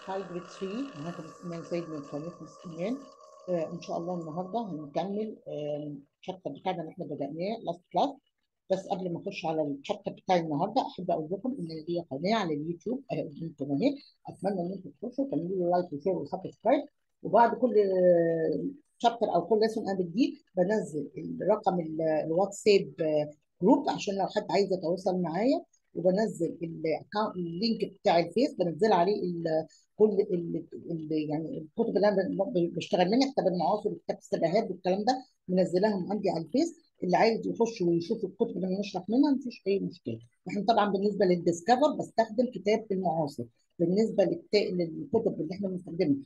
هاي جريد 3 معاكم اسمان سيد من قناه الاستئمان آه ان شاء الله النهارده هنكمل الشابتر بتاعنا اللي احنا بدأناه لاست كلاس بس قبل ما اخش على الشابتر بتاع النهارده احب اقول لكم ان ليا قناه على اليوتيوب اهي قدامكم اهي اتمنى ان انتم تخشوا تعملوا لي لايك وشير وسبسكرايب وبعد كل شابتر او كل ليسون انا بديه بنزل الرقم الواتساب جروب عشان لو حد عايز يتواصل معايا وبنزل اللينك بتاع الفيس بنزل عليه ال كل ال ال يعني الكتب اللي انا بشتغل منها كتاب المعاصر وكتاب السباهات والكلام ده منزلاهم عندي على الفيس اللي عايز يخش ويشوف الكتب اللي بنشرح منها مفيش اي مشكله احنا طبعا بالنسبه للديسكفر بستخدم كتاب المعاصر بالنسبه للكتب اللي احنا بنستخدمها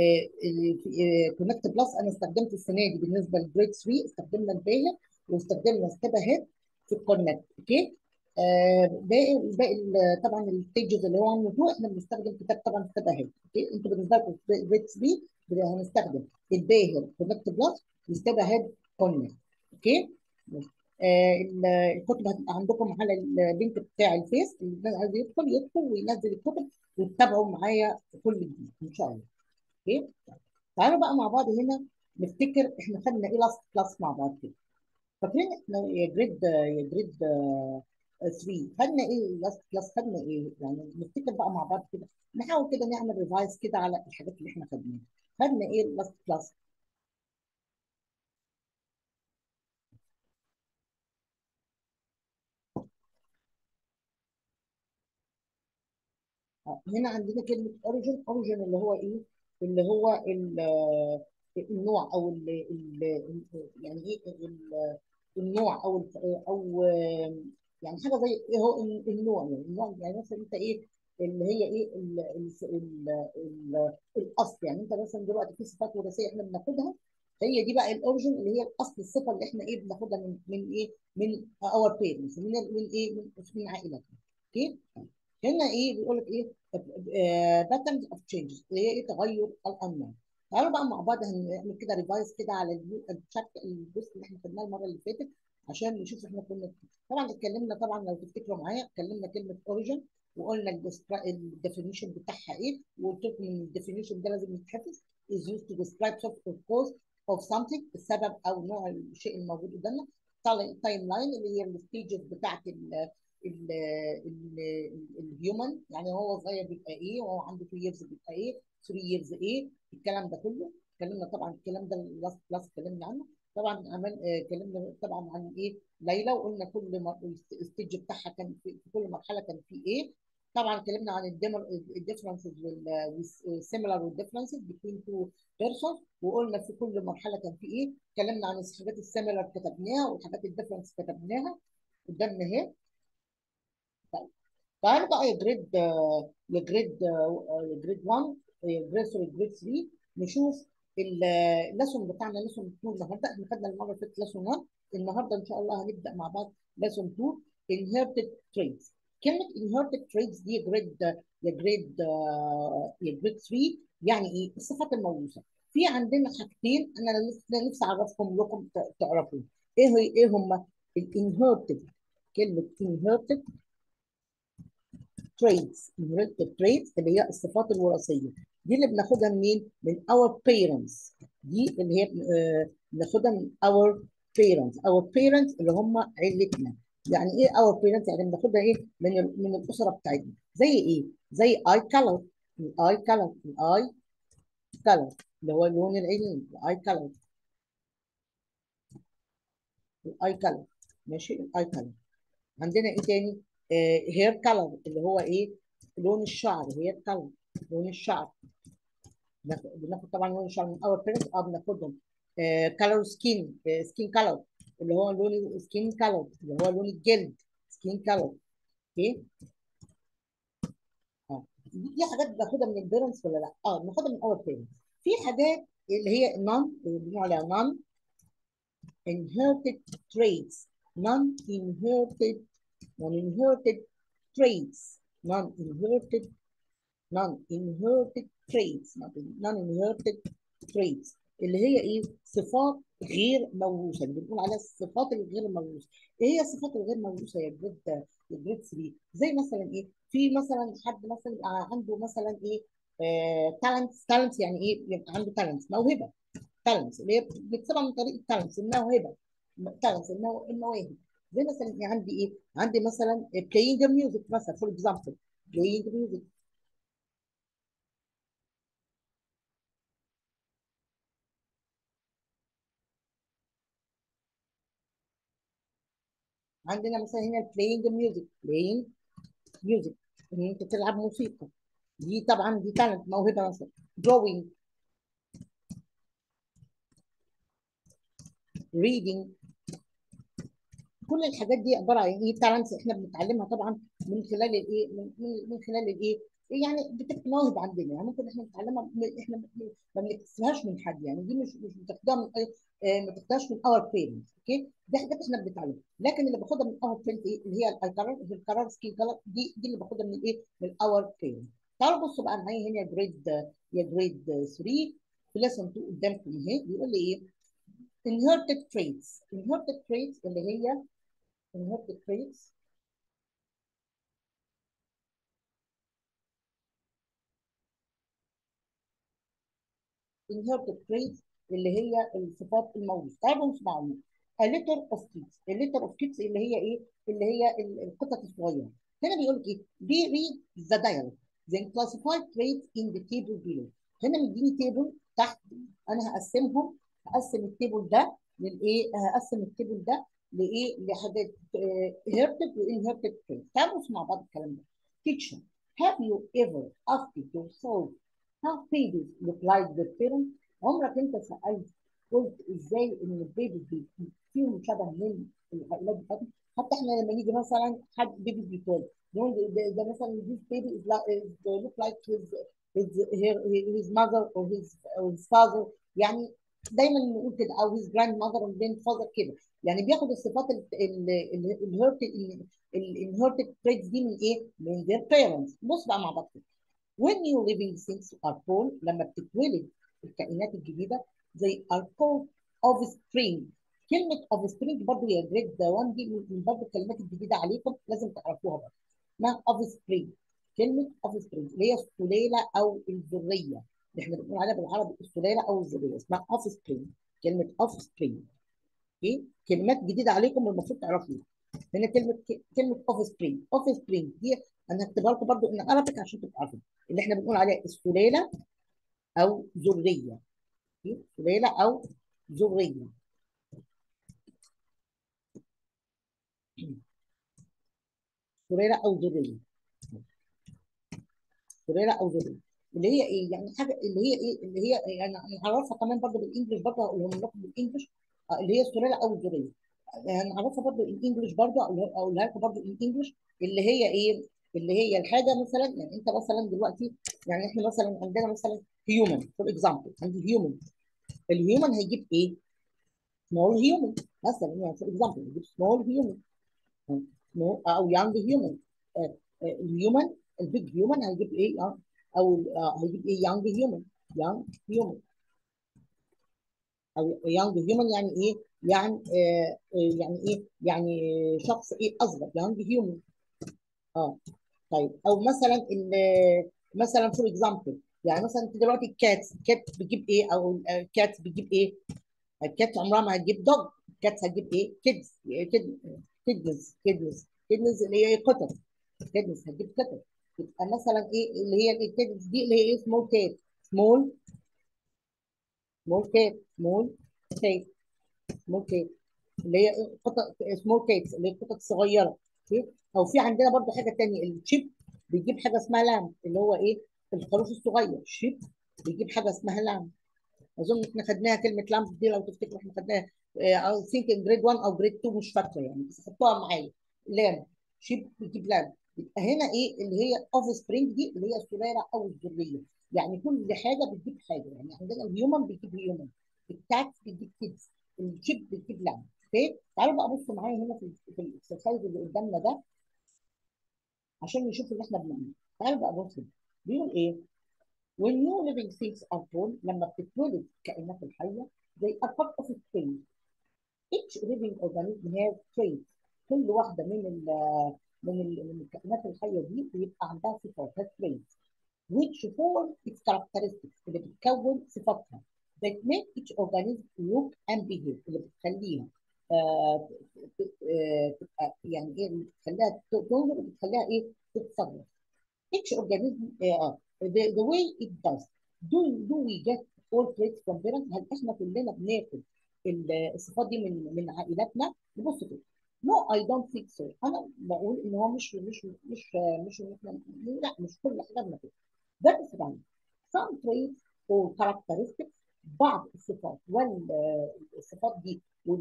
كونكت بلس انا استخدمت السنه دي بالنسبه لجريد 3 استخدمنا الباهر واستخدمنا السباهات في الكونكت اوكي آه باقي باقي طبعا الستيجز اللي هو 1 و 2 احنا بنستخدم كتاب طبعا السباهات اوكي انتوا بالنسبه لكم جريد 3 هنستخدم الباهر كونكت بلس والسباهات كونكت اوكي آه الكتب هتبقى عندكم على اللينك بتاع الفيس اللي عايز يدخل يدخل وينزل الكتب وتتابعوا معايا في كل جديد ان شاء الله اوكي تعالوا بقى مع بعض هنا نفتكر احنا خدنا ايه لاست كلاس مع بعض كده فاكرين احنا يا جريد يا جريد 3 خدنا ايه لاست كلاس خدنا ايه يعني نفتكر بقى مع بعض كده نحاول كده نعمل ريفايز كده على الحاجات اللي احنا خدناها خدنا ايه لاست كلاس هنا عندنا كلمة اوريجن اوريجن اللي هو ايه اللي هو النوع او ال ال يعني ايه النوع او او يعني حاجه زي ايه هو النوع يعني النوع يعني مثلا انت ايه اللي هي ايه ال ال ال الاصل يعني انت مثلا دلوقتي في صفات وراثيه احنا بناخدها هي دي بقى الاوريجن اللي هي الاصل الصفه اللي احنا ايه بناخدها من من ايه من اور بيرنتس من من ايه من, من عائلتنا اوكي هنا ايه بيقول لك ايه باترنز اوف تشينجز اللي هي ايه تغير الانواع تعالوا بقى مع بعض هنعمل كده ريفايز كده على الشكل الجزء اللي احنا خدناه المره اللي فاتت عشان نشوف احنا كنا طبعا اتكلمنا طبعا لو تفتكروا معايا اتكلمنا كلمه اوريجن وقلنا الديفينيشن بتاعها ايه وقلت لكم ان الديفينيشن ده لازم يتحفظ is used to describe source or cause of something السبب او نوع الشيء الموجود قدامنا تايم لاين اللي هي الستيجز بتاعت الهيومن يعني هو صغير بيبقى ايه وهو عنده 2 years بيبقى ايه 3 years ايه الكلام ده كله اتكلمنا طبعا الكلام ده لاست كلاس اتكلمنا عنه طبعا عمل اتكلمنا طبعا عن ايه ليلى وقلنا كل الستيج بتاعها كان في, في كل مرحله كان في ايه طبعا اتكلمنا عن الديفرنسز والسيميلار والديفرنسز بين تو بيرسون وقلنا في كل مرحله كان في ايه اتكلمنا عن الحاجات السيميلار كتبناها والحاجات الديفرنس كتبناها قدامنا اهي طيب تعالوا بقى يا جريد يا جريد يا جريد 1 يا جريد سوري جريد 3 نشوف الليسون بتاعنا ليسون 2 النهارده احنا خدنا المره اللي فاتت ليسون 1 النهارده ان شاء الله هنبدا مع بعض ليسون 2 inherited traits كلمه inherited traits دي يا جريد يا جريد يا جريد 3 يعني ايه؟ الصفات الموروثه في عندنا حاجتين انا نفسي اعرفهم لكم تعرفوا ايه هي ايه هم الانهيرتد كلمه inherited traits inherited traits اللي هي الصفات الوراثيه دي اللي بناخدها منين؟ من our parents دي اللي هي آه بناخدها من our parents our parents اللي هم عيلتنا يعني ايه our parents يعني بناخدها ايه من من الاسره بتاعتنا زي ايه؟ زي eye color الاي color الاي color اللي هو لون العينين الاي color الاي color ماشي الاي color عندنا ايه تاني؟ هير كلر اللي هو ايه لون الشعر هير كلر لون الشعر بناخد طبعا لون الشعر من اور بيرنتس اه بناخدهم كلر سكين سكين كلر اللي هو لون سكين كلر اللي هو لون الجلد سكين كلر اوكي اه دي حاجات بناخدها من البيرنتس ولا لا؟ اه بناخدها من اور بيرنتس في حاجات اللي هي نون اللي بنقول عليها نون inherited traits non inherited non-inherited traits non-inherited non-inherited traits non-inherited traits اللي هي ايه صفات غير موروثه اللي بنقول عليها الصفات الغير موروثه ايه هي الصفات الغير موروثه يا جريد يا جريد 3 زي مثلا ايه في مثلا حد مثلا عنده مثلا ايه تالنتس تالنتس يعني ايه يبقى عنده تالنتس موهبه تالنتس اللي هي بتكسبها من طريق التالنتس الموهبه تالنتس المواهب زي مثلا عندي ايه عندي مثلا playing music مثلا فور اكزامبل playing music عندنا مثلا هنا playing music playing music ان انت تلعب موسيقى دي طبعا دي تالنت موهبه مثلا drawing reading كل الحاجات دي عباره عن ايه تالنتس احنا بنتعلمها طبعا من خلال الايه من, من من خلال الايه يعني بتبقى مواهب عندنا يعني ممكن احنا نتعلمها من- احنا ما بنكتسبهاش من حد يعني دي مش مش بتاخدها من أي- آه، ما بتاخدهاش من اور بيرنتس اوكي دي حاجات احنا بنتعلمها لكن اللي باخدها من اور بيرنتس ايه اللي هي القرار القرار سكيل كلر دي دي اللي باخدها من ايه من اور بيرنتس تعالوا بصوا بقى معايا هنا جريد يا جريد 3 في ليسون 2 قدامكم اهي بيقول لي ايه inherited traits inherited traits اللي هي inherited traits inherited traits اللي هي الصفات الموروثة تعالوا نسمعهم a litter of kids a litter of kids اللي هي ايه اللي هي ال- القطط الصغيره هنا بيقول لك ايه they read the dialogue then classify traits in the table below هنا مديني تيبل تحت انا هقسمهم هقسم التيبل ده للايه هقسم التيبل ده لايه لحاجات هيرتد وانهيرتد traits تعالوا نسمع بعض الكلام ده teacher have you ever asked yourself how babies look like their parents عمرك انت سالت قلت ازاي ان البيبي بي- فيهم شبه من العائلات بتاعتهم حتى احنا لما نيجي مثلا حد بيبي بيتولد نقول ده, ده مثلا this baby is like is look like his his her, his mother or his or his father يعني دايما نقول كده او his grandmother or grandfather كده يعني بياخد الصفات الهيرتد الانهيرتد traits دي من ايه؟ من their parents بص بقى مع بعض كده when new living things are born لما بتتولد الكائنات الجديده زي are called offspring كلمه offspring برضه هي جريد 1 دي من برضه الكلمات الجديده عليكم لازم تعرفوها برضه اسمها offspring كلمه offspring اللي هي السلاله او الذريه اللي احنا بنقول عليها بالعربي السلاله او الذريه اسمها offspring كلمه offspring ايه كلمات جديده عليكم المفروض تعرفوها هنا كلمه كلمه اوف سبرينج اوف سبرينج دي انا هكتبها لكم برضو ان عربك عشان تبقوا عارفين اللي احنا بنقول عليها السلاله او ذريه إيه؟ سلاله او ذريه سلاله او ذريه سلاله او ذريه اللي هي ايه يعني حاجه اللي هي ايه اللي هي يعني هنعرفها كمان برضو بالانجلش برضو هقولهم لكم بالانجلش آه، اللي هي السلاله او الذريه هنعرفها برضو الانجلش برضو أقولها- اقولها لكم برضو الانجلش اللي هي ايه اللي هي الحاجه مثلا يعني انت مثلا دلوقتي يعني احنا مثلا عندنا مثلا هيومن فور اكزامبل عندي هيومن الهيومن هيجيب ايه؟ سمول هيومن مثلا يعني فور اكزامبل هيجيب سمول هيومن او يانج هيومن الهيومن البيج هيومن هيجيب ايه؟ young- او آه، هيجيب ايه؟ يانج هيومن يانج هيومن او يانج هيومن يعني ايه؟ يعني آه آه، يعني ايه؟ يعني شخص ايه اصغر يانج هيومن اه طيب او مثلا ال- مثلا فور اكزامبل يعني مثلا انت دلوقتي الكات الكات بتجيب ايه او الكات بتجيب ايه؟ الكات عمرها ما هتجيب دوج الكات هتجيب ايه؟ كيدز كيد كيدنز كيدنز كيدنز اللي هي قطط كيدنز هتجيب قطط يبقى مثلا ايه اللي هي الكيدنز دي اللي هي ايه سمول كات سمول سمول كات سمول كات سمول كات اللي هي قطط سمول كيتس اللي هي قطط صغيره اوكي او في عندنا برضو حاجه ثانيه الشيب بيجيب حاجه اسمها لام اللي هو ايه الخروف الصغير شيب بيجيب حاجه اسمها لام اظن احنا خدناها كلمه لام دي لو تفتكروا احنا خدناها اي ثينك ان جريد 1 او جريد 2 مش فاكره يعني بس حطوها معايا لام شيب بيجيب لام يبقى هنا ايه اللي هي اوف سبرينج دي اللي هي السلاله او الذريه يعني كل حاجه بتجيب حاجه يعني عندنا الهيومن بيجيب هيومن الكات بيجيب كيدز الشيب بيجيب لام اوكي تعالوا بقى بصوا معايا هنا في في الاكسرسايز اللي قدامنا ده عشان نشوف اللي احنا بنعمله تعالوا بقى بصوا بيقول ايه when new living things are born لما بتتولد الكائنات الحيه they are part of a chain each living organism has traits كل واحده من ال من ال من الكائنات الحيه دي بيبقى عندها صفات has traits which form its characteristics اللي بتكون صفاتها that make each organism look and behave اللي بتخليها آه آه تبقى يعني ايه بتخليها تنظر وبتخليها ايه تتصرف each organism uh, the, the way it does do do we get all traits from parents هل احنا كلنا بناخد الصفات دي من من عائلاتنا نبص كده no I don't think so انا بقول ان هو مش مش مش مش, مش لا مش كل حاجه بناخدها ده right some traits or characteristics بعض الصفات والصفات دي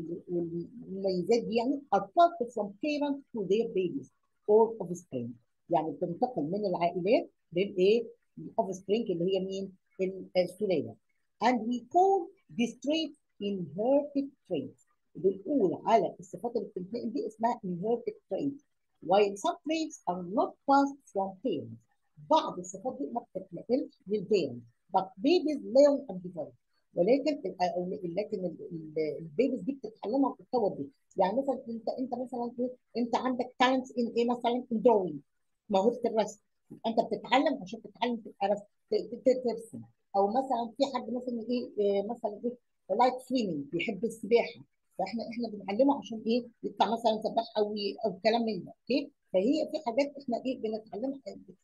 والمميزات دي يعني are passed from parents to their babies or offspring يعني بتنتقل من العائلات للايه؟ الاوفسبرينج اللي هي مين؟ السلالة. And we call these traits inherited traits. بنقول على الصفات اللي بتنتقل دي اسمها inherited traits. While some traits are not passed from parents. بعض الصفات دي ما بتتنقلش للبيرنت. But babies learn and develop. ولكن لكن البيبيز دي بتتعلمها وبتتطور بيه. يعني مثلا انت انت مثلا انت عندك تالنت ان ايه مثلا ان drawing موهبه الرسم انت بتتعلم عشان تتعلم تبقى ترسم او مثلا في حد مثلا ايه مثلا ايه لايك سويمنج بيحب السباحه فاحنا احنا بنعلمه عشان ايه يطلع مثلا سباح او او كلام من ده اوكي فهي في حاجات احنا ايه بنتعلمها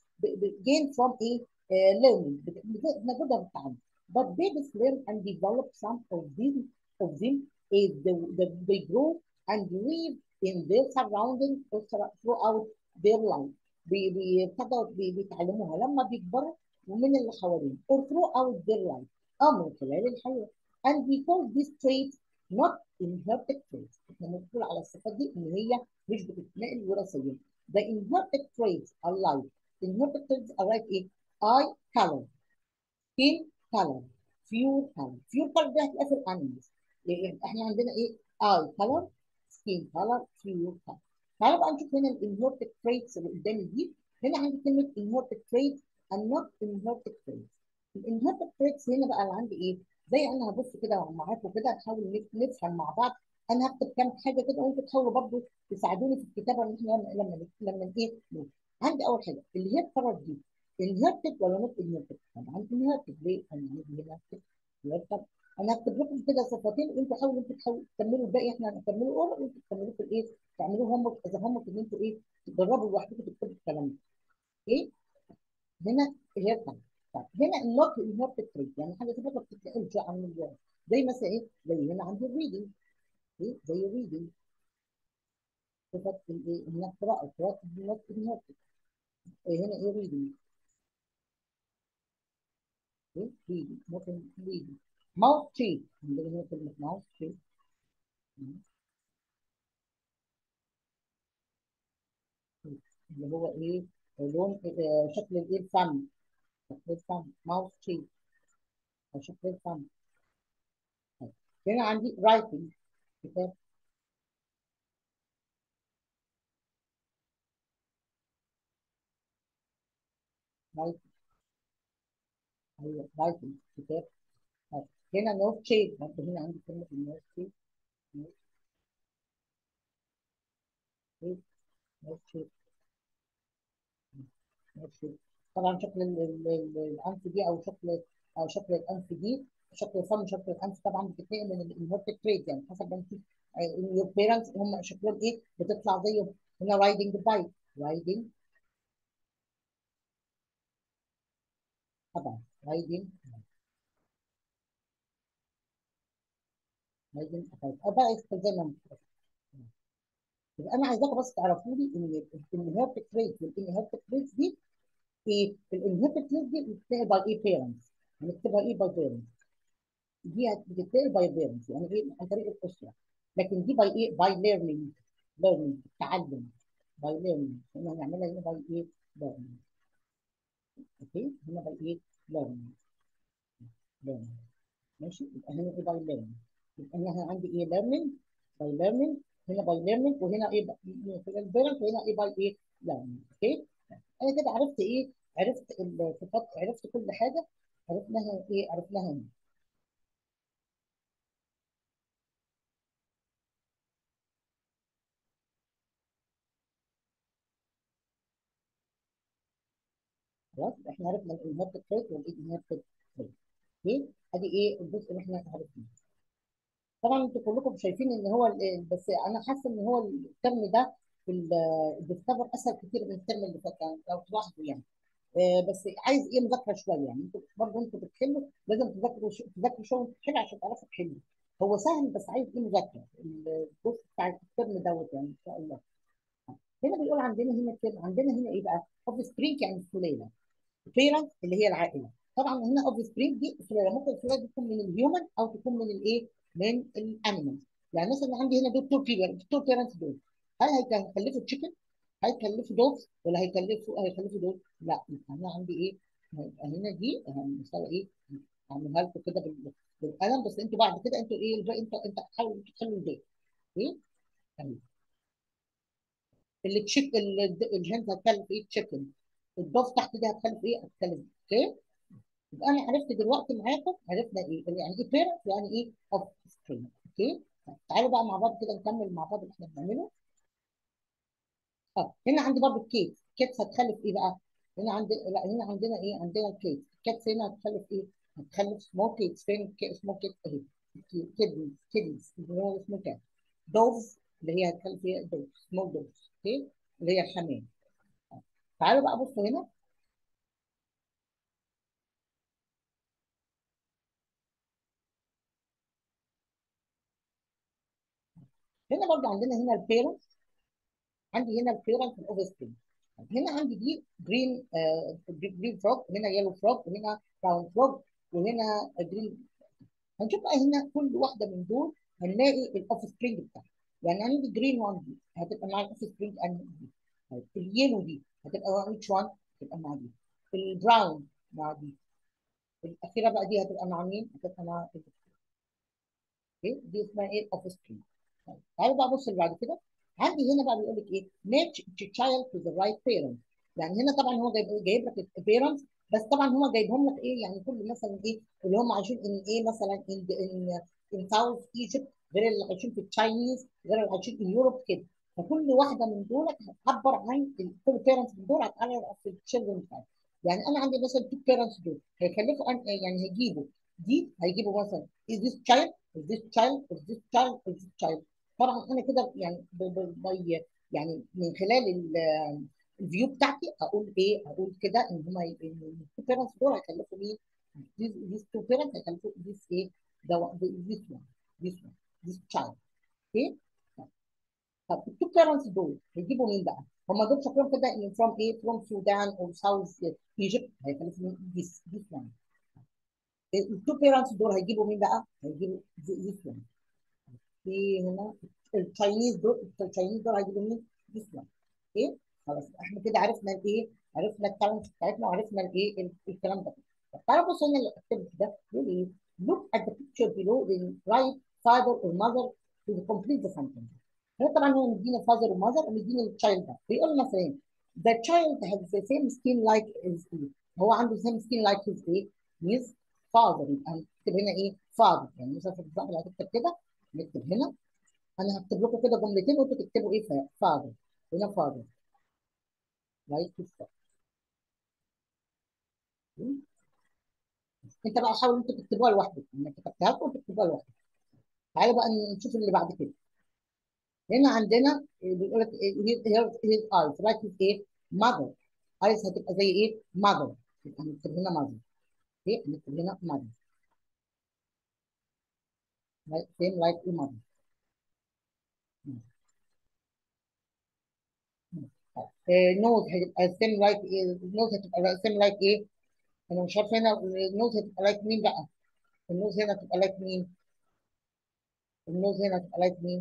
جين فروم ايه ليرنينج بناخدها بالتعلم but babies learn and develop some of these of them as the, the, they grow and live in their surroundings throughout their life بيبتدوا بيتعلموها لما بيكبروا ومن اللي حواليهم or throughout their life أو من خلال الحياة and we call these traits not inherited traits احنا بنقول على الصفات دي ان هي مش بتتنقل وراثيا the inherited traits are like inherited traits are like ايه eye color skin color pure color pure color ده هتلاقيه في الانيمالز احنا عندنا ايه eye color skin color pure color تعالوا بقى نشوف هنا الانهورتد تريتس اللي قدامي دي هنا عندي كلمه انهورتد تريتس and not inherited traits الانهورتد تريتس هنا بقى اللي عندي ايه زي انا هبص كده معاكم كده نحاول نفهم مع بعض انا هكتب كام حاجه كده وانتوا تحاولوا برضه تساعدوني في الكتابه ان احنا لما لما ايه عندي اول حاجه اللي هي القرار دي انهرتد ولا نوت انهرتد؟ طبعا انهرتد ليه؟ انا عندي هنا انهرتد انا هكتب لكم كده صفاتين وانتوا حاولوا انتوا تحاولوا تكملوا الباقي احنا هنكمله اور وانتوا تكملوا في الايه؟ تعملوه هم اذا هم ان انتوا ايه؟ تجربوا لوحدكم تكتبوا الكلام ده. ايه؟ هنا هي طيب هنا النوت انهرتد تريت يعني حاجه كده ما بتتنقلش عن الجواب زي مثلا ايه؟ زي هنا عندي الريدنج ايه؟ زي الريدنج صفه الايه؟ هنا القراءه القراءه نوت انهرتد إيه هنا ايه ريدنج؟ ايه؟ ريدنج ممكن ريدنج ماوث تريت عندنا هنا كلمه ماوث تريت اللي هو ايه؟ لون آه شكل الايه الفم شكل الفم ماوث تريت او شكل الفم هنا عندي رايتنج كتاب رايتنج ايوه رايتنج كتاب هنا نوت شيب برضه هنا عندي كلمه النوت شيب نوت شيب نوت شيب طبعا شكل الانف دي او شكل او شكل الانف دي شكل الفم وشكل الانف طبعا بتتنقل من الانهرتد تريت يعني حسب انت يور بيرنتس هم شكلهم ايه بتطلع زيهم هنا رايدنج بايك رايدنج طبعا رايدنج رايدنج بايك بقى زي ما يبقى انا عايزاكم بس تعرفوا لي ان الانهرتد تريت والانهرتد تريت دي ايه الانهرتد تريت دي بتتنقل باي ايه بيرنتس هنكتبها ايه باي بيرنتس دي بتتنقل باي بيرنتس يعني ايه عن طريق الاسره لكن دي باي ايه باي ليرنينج ليرنينج تعلم باي ليرنينج هنا هنعملها هنا باي ايه ليرنينج اوكي هنا باي ايه ليرنينج ليرنينج ماشي يبقى هنا ايه باي ليرنينج يبقى هنا عندي ايه ليرنينج باي ليرنينج هنا باي ليرنينج وهنا ايه البيرنت وهنا ايه باي ايه ليرنينج اوكي انا كده عرفت ايه عرفت الصفات عرفت كل حاجه عرفناها ايه عرفناها هنا خلاص احنا عرفنا الانهيرتد تريت والانهيرتد تريت اوكي ادي ايه الجزء اللي احنا عرفناه طبعا انتوا كلكم شايفين ان هو ال- بس انا حاسه ان هو الترم ده في الديسكفر اسهل كتير من الترم اللي فات يعني لو تلاحظوا يعني آه، بس عايز ايه مذاكره شويه يعني انتوا برضه انتوا بتحلوا لازم تذاكروا ش- تذاكروا شويه وتحلوا عشان تعرفوا تحلوا هو سهل بس عايز ايه مذاكره الجزء بتاع الترم دوت يعني ان شاء الله هنا بيقول عندنا هنا كده عندنا هنا ايه بقى؟ اوف سبرينج يعني السليله بيرنت اللي هي العائله طبعا هنا اوف سبرينج دي السلاله ممكن السلاله دي تكون من الهيومن او تكون من الايه؟ من الانيمال يعني مثلا عندي هنا دول تو بيرنت تو بيرنتس دول هل هيكلفوا تشيكن؟ هيكلفوا دوز ولا هيكلفوا هيكلفوا دول؟ لا انا عندي ايه؟ هيبقى هنا دي مثلا ايه؟ هعملها لكم كده بال- بالقلم بس انتوا بعد كده انتوا ايه الباقي انت انت هتحاولوا تحلوا الباقي ايه؟ تمام اللي تشيك الهند هتكلف ايه؟ تشيكن الضاف تحت دي هتكلف ايه؟ هتكلف اوكي؟ يبقى انا عرفت دلوقتي معاكم عرفنا ايه يعني ايه بيرنت يعني ايه اوف سكرين اوكي تعالوا بقى مع بعض كده نكمل مع بعض اللي احنا بنعمله اه هنا عندي برضو الكيت الكيت هتخلف ايه بقى هنا عندي لا هنا عندنا ايه عندنا الكيت الكيت هنا هتخلف ايه هتخلف سمول كيتس فين سمول كيت اهي كيدز كيدز اللي هو اسمه كات دوفز اللي هي هتخلف ايه دوفز سمول دوفز اوكي اللي هي الحمام تعالوا بقى بصوا هنا هنا برضو عندنا هنا البيرنت عندي هنا البيرنت الاوف سبرينج هنا عندي دي جرين آه جرين فروج هنا يلو فروج وهنا براون فروج وهنا جرين هنشوف بقى هنا كل واحده من دول هنلاقي الاوف سبرينج بتاعها يعني عندي جرين وان دي هتبقى مع الاوف سبرينج ان دي طيب اليلو دي هتبقى مع ويتش وان هتبقى مع دي البراون مع دي الاخيره بقى دي هتبقى مع مين؟ هتبقى مع اوكي دي اسمها ايه الاوف سبرينج طيب تعالوا بقى بص اللي بعد كده عندي هنا بقى بيقول لك ايه match the child to the right parent يعني هنا طبعا هو جايب جايب لك البيرنتس بس طبعا هو جايبهم لك ايه يعني كل مثلا ايه اللي هم عايشين ان ايه مثلا ان ان ان ساوث ايجيبت غير اللي عايشين في التشاينيز غير اللي عايشين في يوروب كده فكل واحده من دول هتعبر عن ال- كل بيرنتس من دول هتعبر في التشيلدرن بتاعتها يعني انا عندي مثلا تو بيرنتس دول هيكلفوا أن- يعني هيجيبوا دي هيجيبوا مثلا is this child is this child is this child is this child طبعا انا كده يعني ب- ب- بي يعني من خلال ال- الفيو بتاعتي اقول ايه اقول كده ان هم التو بيرنتس دول هيكلفوا مين these two parents هيكلفوا this ايه ده this one this one this child اوكي طب التو بيرنتس دول هيجيبوا مين بقى؟ هم دول شكلهم كده ان فروم ايه فروم سودان او ساوث ايجيبت هيكلفوا مين this this one التو بيرنتس دول هيجيبوا مين بقى؟ هيجيبوا this one في هنا التشاينيز دول التشاينيز دول هيجيبوا مين؟ this one اوكي خلاص احنا كده عرفنا الايه؟ عرفنا التالنت بتاعتنا وعرفنا الايه ال- الكلام ده طب تعالوا بصوا هنا الاكتيفيتي ده بيقول ايه؟ look at the picture below then write father or mother to complete the sentence هنا طبعا هو مدينا father ومother ومدينا التشايلد ده بيقول لنا مثلا the child has the same skin like his ايه؟ هو عنده same skin like his ايه؟ his father يبقى هنكتب هنا ايه؟ father يعني مثلا في الزمن اللي هتكتب كده نكتب هنا انا هكتب لكم كده جملتين وانتوا تكتبوا ايه father هنا father like his father انت بقى حاول انتوا تكتبوها لوحدك انا كتبتها لكم تكتبوها لوحدك تعالوا بقى نشوف اللي بعد كده هنا عندنا بيقول لك هير هيز ايز رايت ايه ماذر ايز هتبقى زي ايه ماذر يبقى هنكتب هنا ماذر ايه هنكتب هنا ماذر سيم لايك ايه ماذر نوز هتبقى سيم لايك ايه نوز هتبقى سيم لايك ايه انا مش عارفه هنا النوز هتبقى لايك مين بقى النوز هنا هتبقى لايك مين النوز هنا هتبقى لايك مين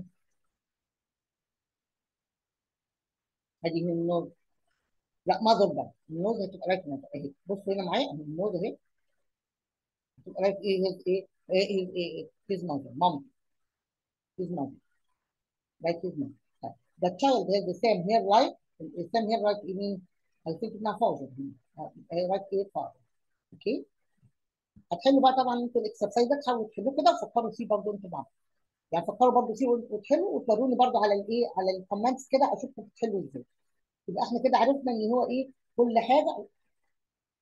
ادي من النوز لا ماذر بقى النوز هتبقى لايك ماذر اهي بصوا هنا معايا اهي النوز اهي هتبقى لايك ايه هيز ايه ايه ايه هيز ماذر مامتي his mother like his mother طيب. the child has the same hair like the same hair like mean I think انها father هي like ايه father اوكي هتحلوا بقى طبعا انتوا الاكسرسايز ده تحاولوا تحلوه كده وفكروا فيه برضه انتوا بعض يعني فكروا برضه فيه وتحلوا وتوروني برضه على الايه على الكومنتس كده اشوفكم بتحلوا ازاي يبقى احنا كده عرفنا ان هو ايه كل حاجه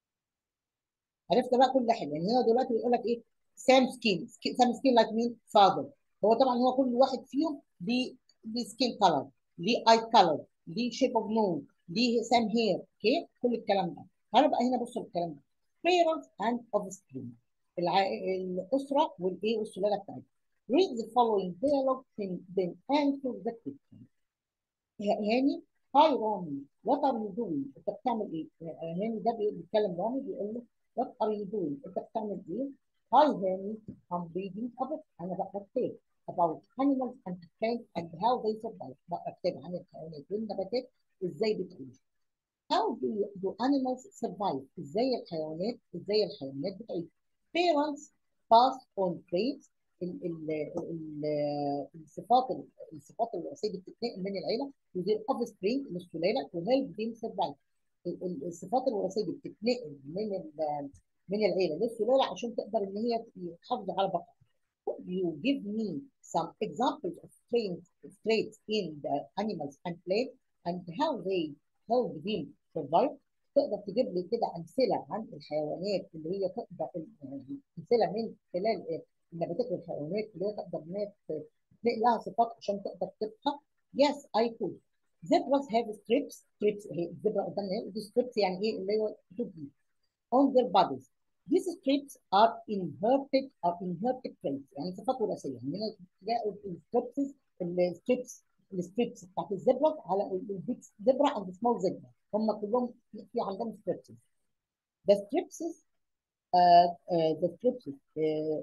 عرفت بقى كل حاجه يعني هو دلوقتي بيقول لك ايه سام سكين سام سكين لايك مين فاذر هو طبعا هو كل واحد فيهم ليه ليه سكين كلر ليه اي كلر ليه شيب اوف نوز ليه سام هير اوكي كل الكلام ده تعالوا بقى هنا بصوا الكلام ده parents and offspring الع... الاسره والايه والسلاله بتاعتها read the following dialogue then answer the question هاني هاي رامي وات ار يو دوينج انت بتعمل ايه؟ هاني ده بيتكلم رامي بيقول له وات ار يو دوينج انت بتعمل ايه؟ هاي هاني I'm reading a book انا بقرا كتاب about animals and plants and how they survive بقرا كتاب عن الحيوانات والنباتات ازاي بتعيش How do, do animals survive ازاي الحيوانات ازاي الحيوانات بتعيش Parents pass on traits ال ال ال الصفات الصفات الوراثيه دي بتتنقل من العيله وزي اوف سبرينج للسلاله وهيلب ديم سرفايف الصفات الوراثيه دي بتتنقل من من العيله للسلاله عشان تقدر ان هي تحافظ على بقائها. You give me some examples of traits, traits in the animals and plants and how they help them survive. تقدر تجيب لي كده امثله عن الحيوانات اللي هي تقدر امثله من خلال النباتات والحيوانات اللي هي تقدر ان هي تنقل لها صفات عشان تقدر تبقى yes I could zebras have strips strips اهي الزبرة قدامنا دي strips يعني ايه اللي هو دي on their bodies these strips are inherited are inherited traits يعني صفات وراثيه يعني هنا تلاقوا الستريبس الستريبس الستريبس بتاعت الزبرة على البيج زبرة and small زبرة هم كلهم في عندهم ستريبس the strips uh, uh, the strips uh,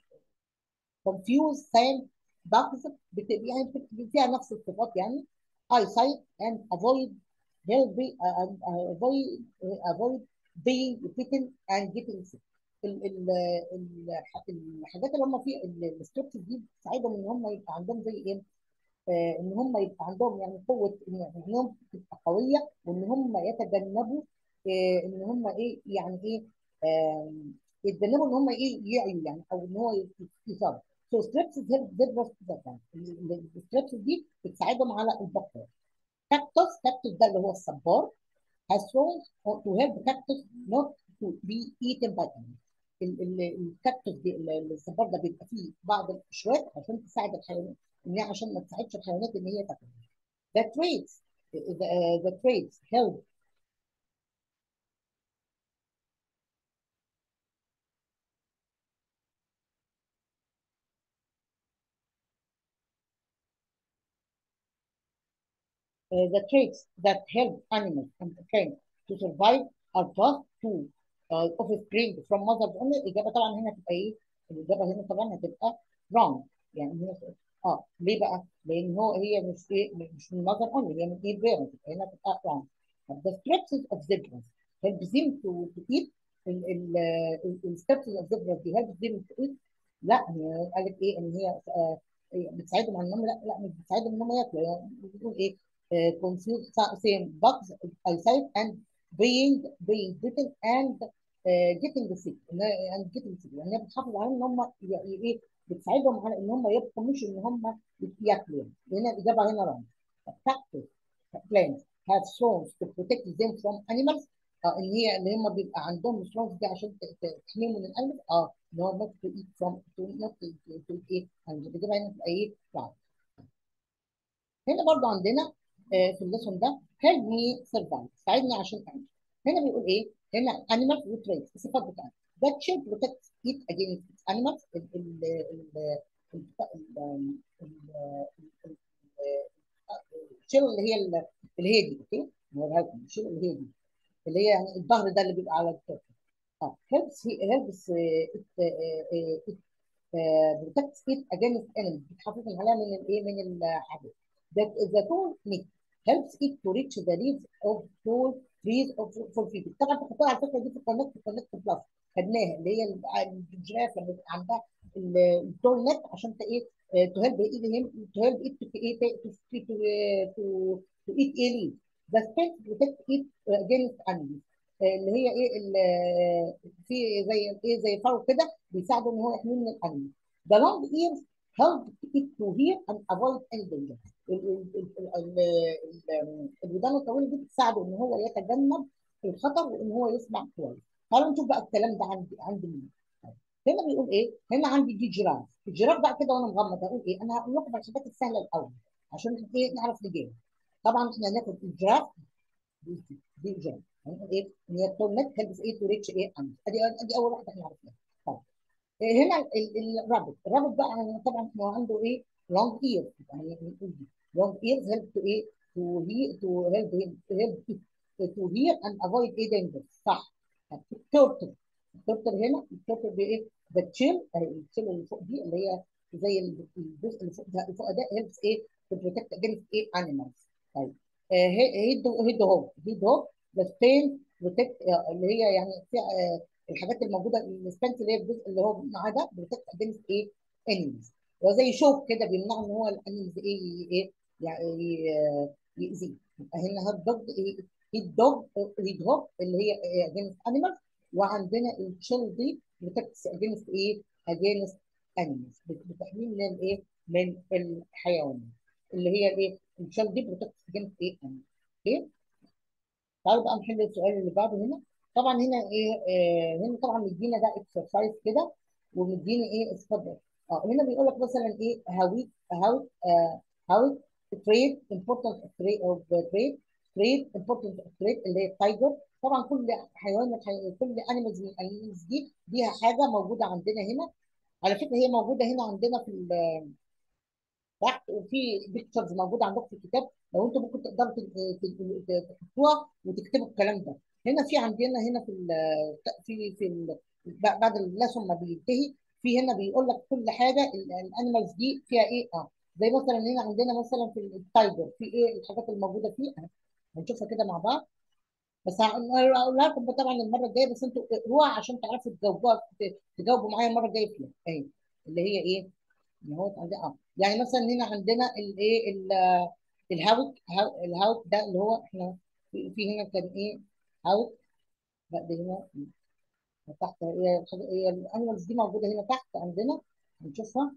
confuse same darkness يعني فيها نفس الصفات يعني eyesight and avoid healthy uh, and avoid uh, avoid being bitten and getting sick ال ال الحاجات اللي هم في الستريبس دي بتساعدهم ان هم يبقى عندهم زي ايه؟ آه ان هم يبقى عندهم يعني قوه انهم تبقى قويه وان هم يتجنبوا آه ان هم ايه يعني ايه آه يتجنبوا ان هم ايه يعيوا يعني او ان هو يصابوا So strips help zebras to survive. الستريبس دي بتساعدهم على البقاء. كاكتوس كاكتوس ده اللي هو الصبار has thorns to help the cactus not to be eaten by animals. الكاكتوس دي الصبار ده بيبقى فيه بعض القشرات عشان تساعد الحيوانات ان هي عشان ما تساعدش الحيوانات ان هي تاكل. The traits the, the traits help Uh, the traits that help animals and plants to survive are just two uh, offspring from mothers only الإجابة طبعا هنا تبقى إيه؟ الإجابة هنا طبعا هتبقى wrong يعني هنا اه ليه بقى؟ لأن هو هي مش إيه مش من mother only هي من إيه parent هنا تبقى wrong. The stripes of zebras help them to, to eat ال ال الستبس of zebras دي help them to eat لا هي قالت إيه إن هي آه بتساعدهم على إنهم لا لا مش بتساعدهم إن هم ياكلوا يعني بتقول إيه؟ Uh, confuse same bugs eyesight and being being bitten and uh, getting sick and getting sick يعني هي بتحافظ على ان هم ايه بتساعدهم على ان هم يبقوا مش ان هم ياكلوا هنا الاجابه هنا رقم cactus plants have thorns to protect them from animals آه ان هي ان هم بيبقى عندهم الثورنز دي عشان تحميهم من الانيمالز اه ان هو not to eat from to not to, to, to eat and الاجابه هنا تبقى ايه؟ هنا برضو عندنا في الليسون ده help me survive ساعدني عشان اعيش هنا بيقول ايه هنا animals وtraits الصفات بتاعتها that should protect it against animals ال ال ال الشيل اللي هي اللي هي دي اوكي نوريها لكم الشيل اللي هي دي اللي هي يعني الظهر ده اللي بيبقى على الكتف اه helps helps it protects it against enemies بتحافظ عليها من الايه من الحاجات that the tall neck helps it to reach the leaves of tall trees of fulfillment طبعا تحطها على فكره دي في الكونكت في الكونكت بلس خدناها اللي هي الجراف لما يبقى عندها التول نت عشان ايه to help it to help it to ايه to to to to eat a leaf the strength protect it against animals اللي هي ايه في زي ايه زي فرو كده بيساعده ان هو يحميه من الانيمال the long ears help it to hear and avoid any danger الودان الطويله دي بتساعده ان هو يتجنب الخطر وان هو يسمع كويس تعالوا نشوف بقى الكلام ده عندي عند مين هنا بيقول ايه هنا عندي دي جيراف الجيراف بقى كده وانا مغمض هقول ايه انا هقول لكم الحاجات السهله الاول عشان ايه نعرف نجاوب طبعا احنا هناخد الجيراف دي دي جيراف هنقول ايه ان هي التورنت هيلبس ايه تو ريتش ايه اند ادي ادي اول واحده احنا عرفناها طيب إيه هنا الرابط الرابط بقى يعني طبعا هو عنده ايه لونج اير يعني بنقول دي لونج ايرز هيلب تو ايه تو هي تو هيلب هيلب تو هير اند افويد ايه دينجر صح التورتل التورتل هنا التورتل بايه ده تشيل التشيل اللي فوق دي اللي هي زي الجزء اللي فوق ده اللي فوق ده هيلبس ايه تو بروتكت اجينست ايه انيمالز طيب هيد هيد هوب هيد هوب ذا ستين بروتكت اللي هي يعني في آه الحاجات الموجوده السبنت اللي هي الجزء اللي هو معاه ده بروتكت اجينست ايه انيمالز هو زي شوك كده بيمنع ان هو الانيمالز ايه ايه يعني يأذيه يبقى هنا هاد دوج هيد دوج هيد هوب اللي هي اجينست انيمالز وعندنا الشل دي بروتكتس اجينست ايه اجينست انيمالز بتحميه من الايه من الحيوانات اللي هي الايه الشل دي بروتكتس اجينست ايه انيمالز اوكي تعالوا بقى نحل السؤال اللي بعده هنا طبعا هنا ايه آه هنا طبعا مدينا ده اكسرسايز كده ومديني ايه اتفضل اه هنا بيقول لك مثلا ايه هاوي هاو هاو تريد امبورتنت تريد اوف تريد تريد امبورتنت تريد اللي هي التايجر طبعا كل حيوان من حي... كل انيمالز من الانيمالز دي ليها حاجه موجوده عندنا هنا على فكره هي موجوده هنا عندنا في تحت وفي بيكتشرز موجوده عندكم في الكتاب لو انتم ممكن تقدروا تحطوها وتكتبوا الكلام ده هنا في عندنا هنا في ال في في ال بعد اللسن ما بينتهي في هنا بيقول لك كل حاجه الانيمالز دي فيها ايه اه زي مثلا هنا عندنا مثلا في التايجر في ايه الحاجات الموجوده فيه هنشوفها كده مع بعض بس هقولها لكم طبعا المره الجايه بس انتوا اقروها عشان تعرفوا تجاوبوها تجاوبوا معايا المره الجايه فيها اهي اللي هي ايه اللي هو عندنا اه يعني مثلا هنا عندنا الايه الهاوت الهاوت ده اللي هو احنا في, في هنا كان ايه هاوت لا ده هنا تحت هي هي الانيمالز دي موجوده هنا تحت عندنا هنشوفها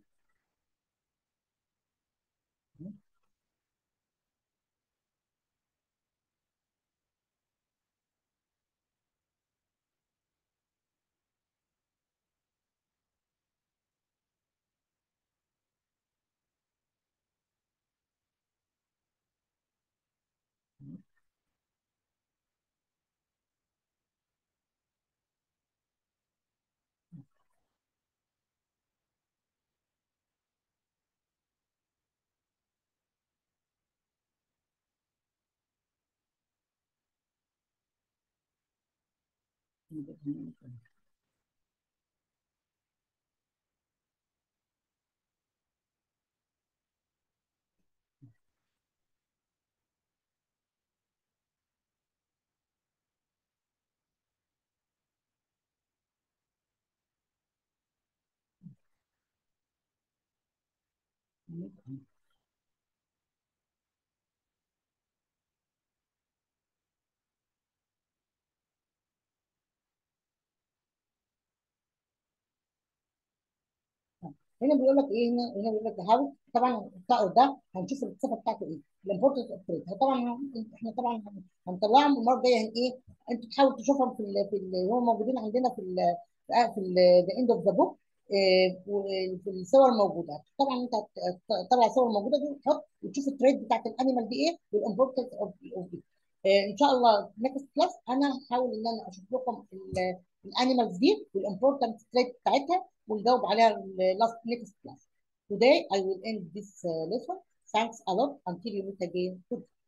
هنا بيقول لك ايه هنا هنا بيقول لك هاو طبعا الطائر ده هنشوف الصفه بتاعته ايه الامبورتنت اوف تريد طبعا احنا طبعا هنطلعهم المره الجايه هن ايه انت تحاول تشوفهم في ال في اللي هم موجودين عندنا في ال في ذا اند اوف ذا بوك في الصور الموجوده طبعا انت تطلع الصور الموجوده دي وتحط وتشوف التريد بتاعت الانيمال دي ايه والامبورتنت اوف دي ان شاء الله نكست كلاس انا هحاول ان انا اشوف لكم الانيمالز دي والامبورتنت تريد بتاعتها ونجاوب عليها last next class. Today I will end this uh, lesson. Thanks a lot until you meet again. Goodbye.